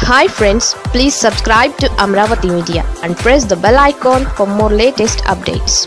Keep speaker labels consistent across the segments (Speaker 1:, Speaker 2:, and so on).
Speaker 1: hi friends please subscribe to Amaravati media and press the bell icon for more latest updates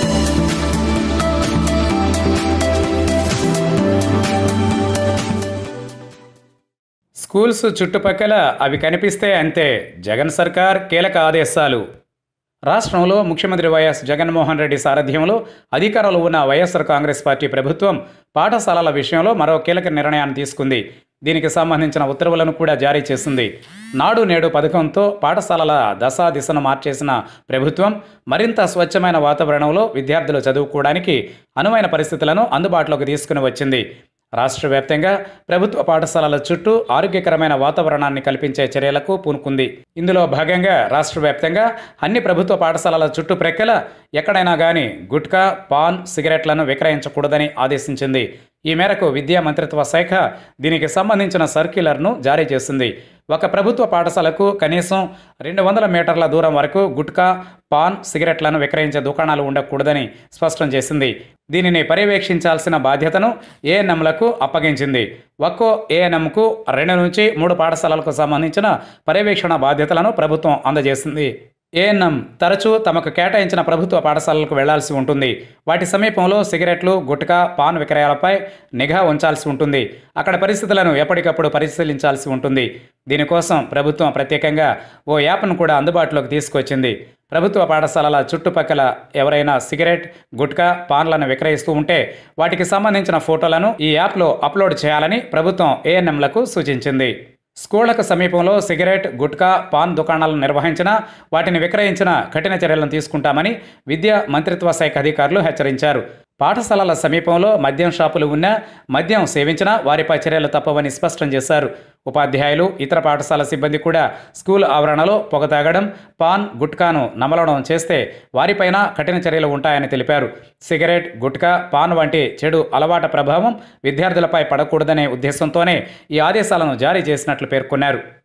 Speaker 2: schools చుట్టుపక్కల అవి కనిపిస్తే అంతే జగన్ సర్కార్ కీలక ఆదేశాలు రాష్ట్రంలో ముఖ్యమంత్రి వైఎస్ జగన్మోహన్ రెడ్డి సారథ్యంలో అధికారంలో ఉన్న వైఎస్ఆర్ కాంగ్రెస్ పార్టీ ప్రభుత్వం పాఠశాలల విషయంలో మరో కీలక నిర్ణయాన్ని తీసుకుంది దీనికి సంబంధించిన ఉత్తర్వులను కూడా జారీ చేసింది నాడు నేడు పథకంతో పాఠశాలల దశా దిశను మార్చేసిన ప్రభుత్వం మరింత స్వచ్ఛమైన వాతావరణంలో విద్యార్థులు చదువుకోవడానికి అనువైన పరిస్థితులను అందుబాటులోకి తీసుకుని వచ్చింది రాష్ట్ర వ్యాప్తంగా ప్రభుత్వ పాఠశాలల చుట్టూ ఆరోగ్యకరమైన వాతావరణాన్ని కల్పించే చర్యలకు పూనుకుంది ఇందులో భాగంగా రాష్ట్ర వ్యాప్తంగా అన్ని ప్రభుత్వ పాఠశాలల చుట్టూ ప్రక్కల ఎక్కడైనా కానీ గుట్కా పాన్ సిగరెట్లను విక్రయించకూడదని ఆదేశించింది ఈ మేరకు విద్యా మంత్రిత్వ శాఖ దీనికి సంబంధించిన సర్క్యులర్ను జారీ చేసింది ఒక ప్రభుత్వ పాఠశాలకు కనీసం రెండు వందల మీటర్ల దూరం వరకు గుట్కా పాన్ సిగరెట్లను విక్రయించే దుకాణాలు ఉండకూడదని స్పష్టం చేసింది దీనిని పర్యవేక్షించాల్సిన బాధ్యతను ఏఎన్ఎంలకు అప్పగించింది ఒక్కో ఏఎన్ఎంకు రెండు నుంచి మూడు పాఠశాలలకు సంబంధించిన పర్యవేక్షణ బాధ్యతలను ప్రభుత్వం అందజేసింది ఏఎన్ఎం తరచూ తమకు కేటాయించిన ప్రభుత్వ పాఠశాలలకు వెళ్లాల్సి ఉంటుంది వాటి సమీపంలో సిగరెట్లు గుట్కా పాన్ విక్రయాలపై నిఘా ఉంచాల్సి ఉంటుంది అక్కడ పరిస్థితులను ఎప్పటికప్పుడు పరిశీలించాల్సి ఉంటుంది దీనికోసం ప్రభుత్వం ప్రత్యేకంగా ఓ యాప్ను కూడా అందుబాటులోకి తీసుకొచ్చింది ప్రభుత్వ పాఠశాలల చుట్టుపక్కల ఎవరైనా సిగరెట్ గుట్కా పాన్లను విక్రయిస్తూ ఉంటే వాటికి సంబంధించిన ఫోటోలను ఈ యాప్లో అప్లోడ్ చేయాలని ప్రభుత్వం ఏఎన్ఎంలకు సూచించింది స్కూళ్లకు సమీపంలో సిగరెట్ గుట్కా పాన్ దుకాణాలను నిర్వహించినా వాటిని విక్రయించిన కఠిన చర్యలను తీసుకుంటామని విద్యా మంత్రిత్వ శాఖ అధికారులు హెచ్చరించారు పాఠశాలల సమీపంలో మద్యం షాపులు ఉన్నా మద్యం సేవించినా వారిపై చర్యలు తప్పవని స్పష్టం చేశారు ఉపాధ్యాయులు ఇతర పాఠశాల సిబ్బంది కూడా స్కూల్ ఆవరణలో పొగ తాగడం పాన్ గుట్కాను నమలడం చేస్తే వారిపైన కఠిన చర్యలు ఉంటాయని తెలిపారు సిగరెట్ గుట్కా పాన్ వంటి చెడు అలవాట ప్రభావం విద్యార్థులపై పడకూడదనే ఉద్దేశంతోనే ఈ ఆదేశాలను జారీ చేసినట్లు పేర్కొన్నారు